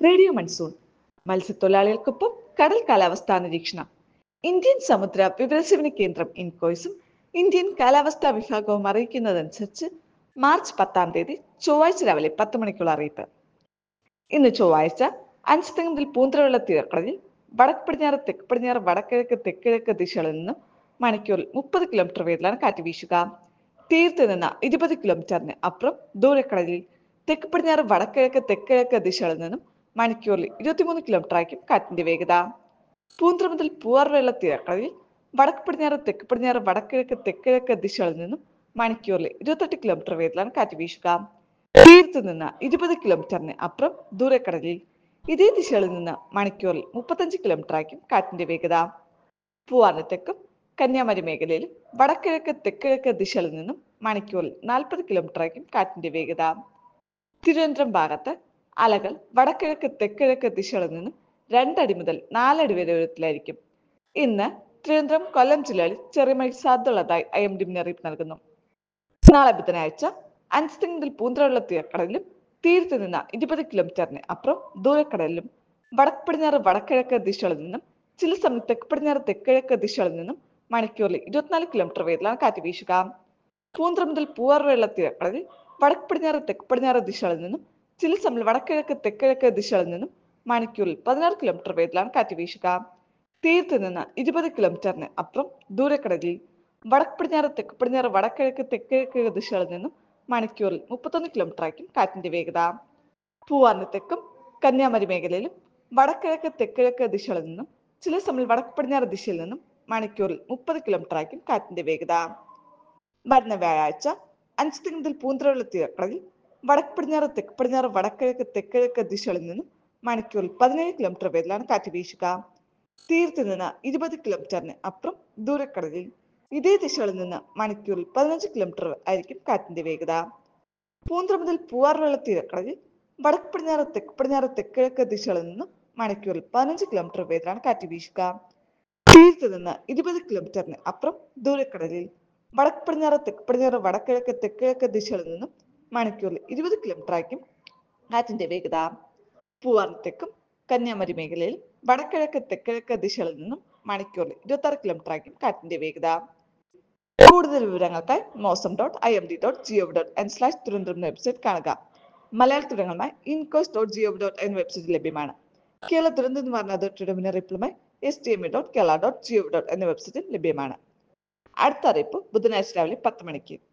radio monsoon മത്സ്യത്തൊഴിലാളികൾക്കൊപ്പം കടൽ കാലാവസ്ഥാ നിരീക്ഷണം ഇന്ത്യൻ സമുദ്ര വിവരസേവന കേന്ദ്രം ഇൻകോയ്സും ഇന്ത്യൻ കാലാവസ്ഥാ വിഭാഗവും അറിയിക്കുന്നതനുസരിച്ച് മാർച്ച് പത്താം തീയതി ചൊവ്വാഴ്ച രാവിലെ പത്ത് മണിക്കുള്ള അറിയിപ്പ് ഇന്ന് ചൊവ്വാഴ്ച അഞ്ച് മുതൽ പൂന്തറയുള്ള തീരക്കടലിൽ വടക്ക് പടിഞ്ഞാറ് തെക്ക് പടിഞ്ഞാറ് വടക്കിഴക്ക് തെക്കിഴക്ക് ദിശകളിൽ നിന്നും മണിക്കൂറിൽ മുപ്പത് കിലോമീറ്റർ വേഗത്തിലാണ് കാറ്റ് വീശുക തീരത്ത് നിന്ന് ഇരുപത് കിലോമീറ്ററിന് അപ്പുറം ദൂരക്കടലിൽ തെക്ക് പടിഞ്ഞാറ് വടക്കിഴക്ക് തെക്കിഴക്ക് ദിശകളിൽ നിന്നും മണിക്കൂറിൽ ഇരുപത്തിമൂന്ന് കിലോമീറ്റർ ആയിരിക്കും കാറ്റിന്റെ വേഗത പൂന്തറ മുതൽ പൂവാർവെള്ള തീരക്കടലിൽ വടക്ക് പടിഞ്ഞാറ് തെക്ക് പടിഞ്ഞാറ് വടക്കിഴക്ക് തെക്കിഴക്ക് ദിശകളിൽ നിന്നും മണിക്കൂറിൽ ഇരുപത്തെട്ട് കിലോമീറ്റർ വേഗത്തിലാണ് കാറ്റ് വീശുക തീരത്ത് നിന്ന് ഇരുപത് കിലോമീറ്ററിന് അപ്പുറം ദൂരക്കടലിൽ ഇതേ ദിശകളിൽ നിന്ന് മണിക്കൂറിൽ മുപ്പത്തഞ്ച് കിലോമീറ്റർ ആയിരിക്കും കാറ്റിന്റെ വേഗത പൂവാറിന് തെക്കും കന്യാകുമാരി മേഖലയിൽ വടക്കിഴക്ക് തെക്കിഴക്ക് ദിശകളിൽ നിന്നും മണിക്കൂറിൽ നാൽപ്പത് കിലോമീറ്റർ ആയിരിക്കും കാറ്റിന്റെ വേഗത തിരുവനന്തപുരം ഭാഗത്ത് അലകൾ വടക്കിഴക്ക് തെക്കിഴക്ക് ദിശകളിൽ നിന്നും രണ്ടടി മുതൽ നാലടി വരെ ഉയരത്തിലായിരിക്കും ഇന്ന് തിരുവനന്തപുരം കൊല്ലം ജില്ലകളിൽ ചെറിയ മഴ സാധ്യതയുള്ളതായി ഐ എം ഡി മുന്നറിയിപ്പ് നൽകുന്നു നാളെ ബുധനാഴ്ച അഞ്ച് മുതൽ പൂന്തറയുള്ള തീരക്കടലിലും തീരത്ത് നിന്ന് ഇരുപത് കിലോമീറ്ററിന് അപ്പുറം ദൂരക്കടലിലും വടക്ക് പടിഞ്ഞാറ് വടക്കിഴക്ക് ദിശകളിൽ നിന്നും ചില സമയം തെക്ക് പടിഞ്ഞാറ് തെക്കിഴക്ക് ദിശകളിൽ നിന്നും മണിക്കൂറിൽ ഇരുപത്തിനാല് കിലോമീറ്റർ വേഗത്തിലാണ് കാറ്റ് വീശുക പൂന്തറ മുതൽ പൂവാറുവെള്ള തീരക്കടലിൽ വടക്ക് പടിഞ്ഞാറ് തെക്ക് പടിഞ്ഞാറ് ദിശകളിൽ നിന്നും ചില സമയം വടക്കിഴക്ക് തെക്കിഴക്ക് ദിശകളിൽ നിന്നും മണിക്കൂറിൽ പതിനാറ് കിലോമീറ്റർ വേഗത്തിലാണ് കാറ്റ് വീശുക തീരത്ത് നിന്ന് ഇരുപത് കിലോമീറ്ററിന് അപ്പുറം ദൂരക്കടലിൽ വടക്ക് പടിഞ്ഞാറ് തെക്ക് പടിഞ്ഞാറ് വടക്കിഴക്ക് തെക്കിഴക്ക് ദിശകളിൽ നിന്നും മണിക്കൂറിൽ മുപ്പത്തൊന്ന് കിലോമീറ്റർ ആയിരിക്കും കാറ്റിന്റെ വേഗത പൂവാറിന് തെക്കും കന്യാകുമാരി മേഖലയിലും വടക്കിഴക്ക് തെക്കിഴക്ക് ദിശകളിൽ നിന്നും ചില സമയം വടക്ക് പടിഞ്ഞാറ് ദിശയിൽ നിന്നും മണിക്കൂറിൽ മുപ്പത് കിലോമീറ്റർ ആയിരിക്കും കാറ്റിന്റെ വേഗത വരുന്ന വ്യാഴാഴ്ച അഞ്ച് മുതൽ പൂന്തറയുള്ള തീരക്കടലിൽ വടക്ക് പടിഞ്ഞാറ് തെക്ക് പടിഞ്ഞാറ് വടക്കിഴക്ക് തെക്കിഴക്ക് ദിശകളിൽ നിന്നും മണിക്കൂറിൽ പതിനേഴ് കിലോമീറ്റർ വേഗത്തിലാണ് കാറ്റ് വീശുക തീരത്ത് നിന്ന് ഇരുപത് കിലോമീറ്ററിന് അപ്പുറം ദൂരക്കടലിൽ ഇതേ ദിശകളിൽ നിന്ന് മണിക്കൂറിൽ പതിനഞ്ച് കിലോമീറ്റർ ആയിരിക്കും കാറ്റിന്റെ വേഗത പൂന്തറ മുതൽ പൂവാറുവെള്ള തീരക്കടലിൽ വടക്ക് പടിഞ്ഞാറ് തെക്ക് പടിഞ്ഞാറ് തെക്കിഴക്ക് ദിശകളിൽ നിന്നും മണിക്കൂറിൽ പതിനഞ്ച് കിലോമീറ്റർ വേഗത്തിലാണ് കാറ്റ് വീശുക തീരത്ത് നിന്ന് ഇരുപത് കിലോമീറ്ററിന് അപ്പുറം ദൂരക്കടലിൽ വടക്ക് പടിഞ്ഞാറ് തെക്ക് പടിഞ്ഞാറ് വടക്കിഴക്ക് തെക്കിഴക്ക് ദിശകളിൽ നിന്നും മണിക്കൂറിൽ ഇരുപത് കിലോമീറ്റർ ആയിരിക്കും കാറ്റിന്റെ വേഗത പൂവാറിന് തെക്കും കന്യാകുമാരി മേഖലയിൽ വടക്കിഴക്ക് തെക്കിഴക്ക് ദിശകളിൽ നിന്നും മണിക്കൂറിൽ ഇരുപത്തി ആറ് കിലോമീറ്റർ ആയിരിക്കും കാറ്റിന്റെ വേഗത കൂടുതൽ വിവരങ്ങൾക്കായി Mausam dot I M D dot G O V dot N slash Thiruvananthapuram website കാണുക മലയാള തുടങ്ങളുമായി INCOIS dot G O V dot N website ലഭ്യമാണ് കേരള ദുരന്ത നിവാരണ അതോറിറ്റിയുടെ മുന്നറിയിപ്പുമായി S T M dot Kerala dot G O V dot എന്ന വെബ്സൈറ്റിൽ ലഭ്യമാണ് അടുത്ത അറിയിപ്പ് ബുധനാഴ്ച രാവിലെ പത്ത് മണിക്ക്